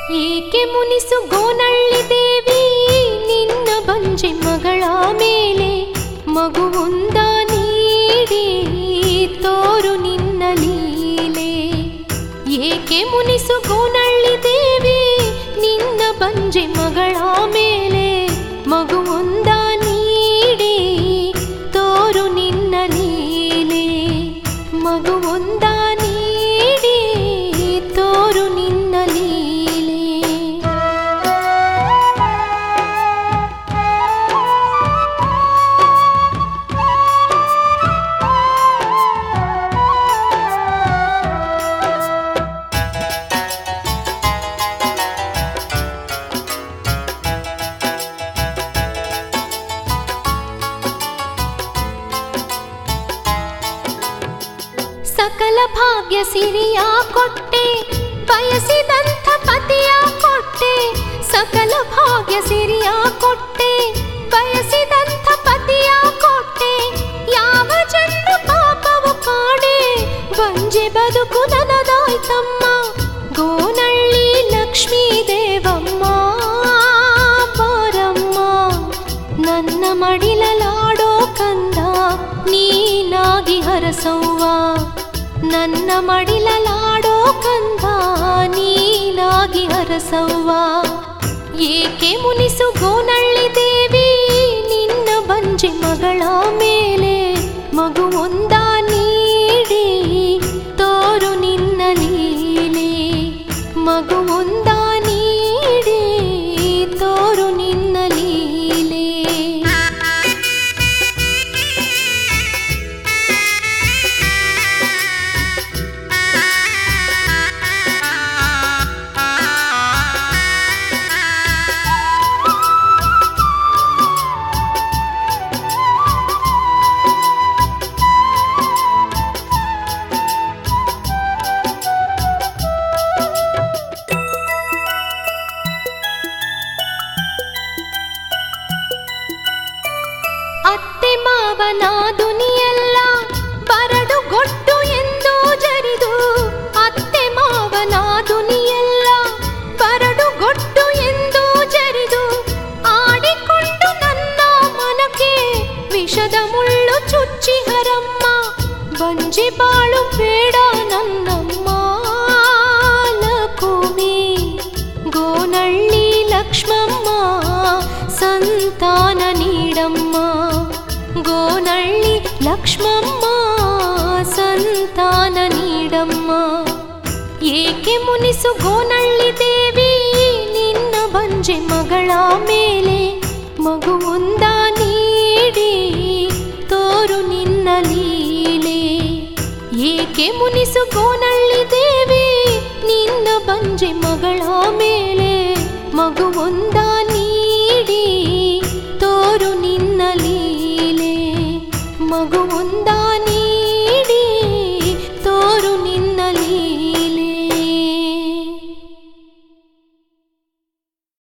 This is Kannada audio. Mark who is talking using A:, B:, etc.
A: ಏಕೆ ಮುನಿಸು ಗೋನಳ್ಳಿ ದೇವಿ ನಿನ್ನ ಬಂಜೆ ಮಗಳ ಮೇಲೆ ಮಗುವೊಂದ ನೀಡಿ ತೋರು ನಿನ್ನ ಲೀಲೆ ಏಕೆ ಮುನಿಸು ಗೋನಳ್ಳಿ ದೇವಿ ನಿನ್ನ ಬಂಜೆ ಮಗಳ ಮೇಲೆ ಮಗುವೊಂದ ನೀಡಿ ತೋರು ನಿನ್ನ ಲೀಲೆ ಮಗುವೊಂದ ನೀಡಿ ತೋರು ನಿನ್ನ ಲೀಲೆ ಸಕಲ ಭಾಗ್ಯ ಸಿರಿಯ ಕೊಟ್ಟೆ ಬಯಸಿದಂಥ ಪತಿಯ ಕೊಟ್ಟೆ ಸಕಲ ಭಾಗ್ಯ ಸಿರಿಯ ಕೊಟ್ಟೆ ಬಯಸಿದಂಥ ಪತಿಯ ಕೊಟ್ಟೆ ಯಾವ ಜನ್ಮ ಪಾಪವು ಕಾಣೆ ಬಂಜೆ ಬದುಕು ನನದಾಯ್ತಮ್ಮ ಗೋನಳ್ಳಿ ಲಕ್ಷ್ಮೀ ದೇವಮ್ಮ ಬಾರಮ್ಮ ನನ್ನ ಮಡಿಲಲಾಡೋ ಕಂದ ನೀನಾಗಿ ಹರಸವ್ವ ನನ್ನ ಮಡಿಲಲಾಡೋ ಕಂದ ನೀನಾಗಿ ಹರಸವ್ವ ಏಕೆ ಮುನಿಸು ಗೋನಳ್ಳಿ ದೇವಿ ನಿನ್ನ ಬಂಜೆ ಮಗಳ ಮೇಲೆ ಮಗುವೊಂದ ನೀಡಿ ತೋರು ನಿನ್ನ ಲೀಲೆ ಮಗುವೊಂದ ನೀಡಿ ತೋರು ನಿನ್ನ ಲೀಲೆ ಅತ್ತೆ ಮಾವನ ದುನಿಯಲ್ಲ ಬರಡು ಗೊಟ್ಟು ಎಂದು ಜರಿದು ಅತ್ತೆ ಮಾವನ ದುನಿಯಲ್ಲ ಬರಡು ಗೊಟ್ಟು ಎಂದು ಜರಿದು ಆಡಿಕೊಂಡು ನನ್ನ ಮನಕ್ಕೆ ವಿಷದ ಮುಳ್ಳು ಚುಚ್ಚಿ ಹರಮ್ಮ ಬಂಜಿ ಬಾಳು ಬೇಡ ನನ್ನಮ್ಮ ಲಕುಮಿ ಗೋನಳ್ಳಿ ಲಕ್ಷ್ಮಮ್ಮ ಸಂತಾನ ನೀಡಮ್ಮ ಗೋನಳ್ಳಿ ಲಕ್ಷ್ಮಮ್ಮ ಸಂತಾನ ನೀಡಮ್ಮ ಏಕೆ ಮುನಿಸು ಗೋನಳ್ಳಿ ದೇವಿ ನಿನ್ನ ಬಂಜೆ ಮಗಳ ಮೇಲೆ ಮಗುವೊಂದ ನೀಡಿ ತೋರು ನಿನ್ನ ಲೀಲೆ ಏಕೆ ಮುನಿಸು ಗೋನಳ್ಳಿ ದೇವಿ ನಿನ್ನ ಬಂಜೆ ಮಗಳ ಮೇಲೆ ಮಗುವೊಂದ ನೀಡಿ ತೋರು ನಿನ್ನ ಲೀಲೆ ಮಗುವೊಂದ